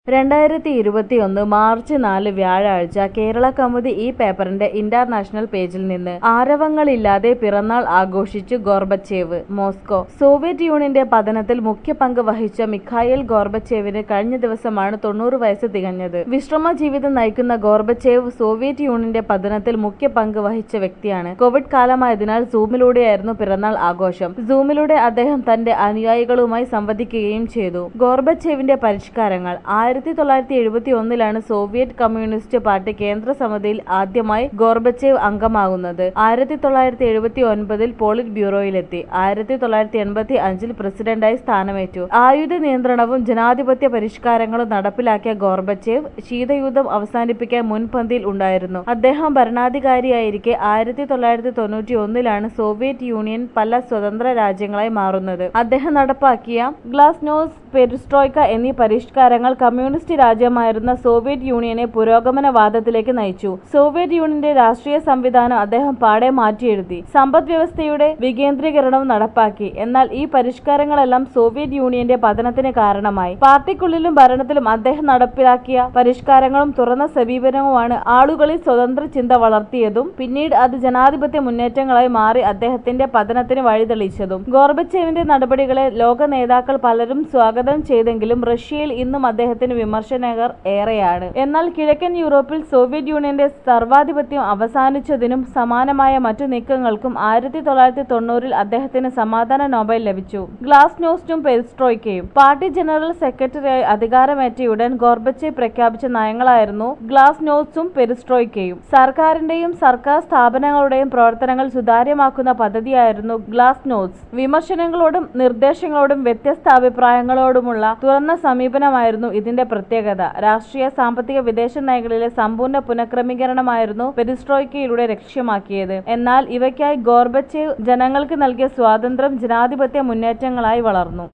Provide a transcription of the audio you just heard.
രണ്ടായിരത്തി ഇരുപത്തിയൊന്ന് മാർച്ച് നാല് വ്യാഴാഴ്ച കേരള കൗമുദി ഈ പേപ്പറിന്റെ ഇന്റർനാഷണൽ പേജിൽ നിന്ന് ആരവങ്ങളില്ലാതെ പിറന്നാൾ ആഘോഷിച്ചു ഗോർബച്ചേവ് മോസ്കോ സോവിയറ്റ് യൂണിയന്റെ പതനത്തിൽ മുഖ്യ പങ്ക് വഹിച്ച മിഖായേൽ ഗോർബച്ചേവിന് കഴിഞ്ഞ ദിവസമാണ് തൊണ്ണൂറ് വയസ്സ് തികഞ്ഞത് വിശ്രമ ജീവിതം നയിക്കുന്ന ഗോർബച്ചേവ് സോവിയറ്റ് യൂണിയന്റെ പതനത്തിൽ മുഖ്യ പങ്ക് വഹിച്ച വ്യക്തിയാണ് കോവിഡ് കാലമായതിനാൽ സൂമിലൂടെയായിരുന്നു പിറന്നാൾ ആഘോഷം സൂമിലൂടെ അദ്ദേഹം തന്റെ അനുയായികളുമായി സംവദിക്കുകയും ചെയ്തു ഗോർബച്ചേവിന്റെ പരിഷ്കാരങ്ങൾ ആയിരത്തി തൊള്ളായിരത്തി എഴുപത്തി ഒന്നിലാണ് സോവിയറ്റ് കമ്മ്യൂണിസ്റ്റ് പാർട്ടി കേന്ദ്ര സമിതിയിൽ ആദ്യമായി ഗോർബച്ചേവ് അംഗമാകുന്നത് ആയിരത്തി തൊള്ളായിരത്തി എഴുപത്തി ഒൻപതിൽ പോളിറ്റ് ബ്യൂറോയിലെത്തി ആയിരത്തി തൊള്ളായിരത്തി എൺപത്തി അഞ്ചിൽ പ്രസിഡന്റായി സ്ഥാനമേറ്റു ആയുധ നിയന്ത്രണവും ജനാധിപത്യ പരിഷ്കാരങ്ങളും നടപ്പിലാക്കിയ ഗോർബച്ചേവ് ശീതയുദ്ധം അവസാനിപ്പിക്കാൻ മുൻപന്തിയിൽ ഉണ്ടായിരുന്നു അദ്ദേഹം ഭരണാധികാരിയായിരിക്കെ ആയിരത്തി തൊള്ളായിരത്തി തൊണ്ണൂറ്റി ഒന്നിലാണ് സോവിയറ്റ് യൂണിയൻ പല സ്വതന്ത്ര രാജ്യങ്ങളായി മാറുന്നത് അദ്ദേഹം നടപ്പാക്കിയ ഗ്ലാസ്നോസ് പെരിസ്ട്രോയ്ക്ക എന്നീ പരിഷ്കാരങ്ങൾ കമ്മ്യൂണിസ്റ്റ് രാജ്യമായിരുന്ന സോവിയറ്റ് യൂണിയനെ പുരോഗമനവാദത്തിലേക്ക് നയിച്ചു സോവിയറ്റ് യൂണിയന്റെ രാഷ്ട്രീയ സംവിധാനം അദ്ദേഹം പാടെ മാറ്റിയെഴുതി സമ്പദ് വ്യവസ്ഥയുടെ വികേന്ദ്രീകരണവും നടപ്പാക്കി എന്നാൽ ഈ പരിഷ്കാരങ്ങളെല്ലാം സോവിയറ്റ് യൂണിയന്റെ പതനത്തിന് കാരണമായി പാർട്ടിക്കുള്ളിലും ഭരണത്തിലും അദ്ദേഹം നടപ്പിലാക്കിയ പരിഷ്കാരങ്ങളും തുറന്ന സമീപനവുമാണ് ആളുകളിൽ സ്വതന്ത്ര ചിന്ത വളർത്തിയതും പിന്നീട് അത് ജനാധിപത്യ മുന്നേറ്റങ്ങളായി മാറി അദ്ദേഹത്തിന്റെ പതനത്തിന് വഴിതെളിച്ചതും ഗോർബച്ചേവിന്റെ നടപടികളെ ലോക നേതാക്കൾ പലരും സ്വാഗതം ചെയ്തെങ്കിലും റഷ്യയിൽ ഇന്നും അദ്ദേഹത്തിന് വിമർശകർ ഏറെയാണ് എന്നാൽ കിഴക്കൻ യൂറോപ്പിൽ സോവിയറ്റ് യൂണിയന്റെ സർവാധിപത്യം അവസാനിച്ചതിനും സമാനമായ മറ്റു നീക്കങ്ങൾക്കും ആയിരത്തി തൊള്ളായിരത്തി തൊണ്ണൂറിൽ അദ്ദേഹത്തിന് സമാധാന നോബൽ ലഭിച്ചു ഗ്ലാസ് നോസ്റ്റും പെരിസ്ട്രോയ്ക്കയും പാർട്ടി ജനറൽ സെക്രട്ടറിയായി അധികാരമേറ്റയുടൻ ഗോർബച്ചേവ് പ്രഖ്യാപിച്ച നയങ്ങളായിരുന്നു ഗ്ലാസ് നോസ്റ്റും പെരിസ്ട്രോയ്ക്കയും സർക്കാരിന്റെയും സർക്കാർ സ്ഥാപനങ്ങളുടെയും പ്രവർത്തനങ്ങൾ സുതാര്യമാക്കുന്ന പദ്ധതിയായിരുന്നു ഗ്ലാസ് നോട്ട്സ് വിമർശനങ്ങളോടും നിർദ്ദേശങ്ങളോടും വ്യത്യസ്ത അഭിപ്രായങ്ങളോടുമുള്ള തുറന്ന സമീപനമായിരുന്നു ഇതിന്റെ പ്രത്യേകത രാഷ്ട്രീയ സാമ്പത്തിക വിദേശ നയങ്ങളിലെ സമ്പൂർണ്ണ പുനഃക്രമീകരണമായിരുന്നു പെരിസ്ട്രോയ്ക്കയിലൂടെ ലക്ഷ്യമാക്കിയത് എന്നാൽ ഇവയ്ക്കായി ഗോർബച്ചേവ് ജനങ്ങൾക്ക് നൽകിയ സ്വാതന്ത്ര്യം ജനാധിപത്യ മുന്നേറ്റങ്ങളായി വളർന്നു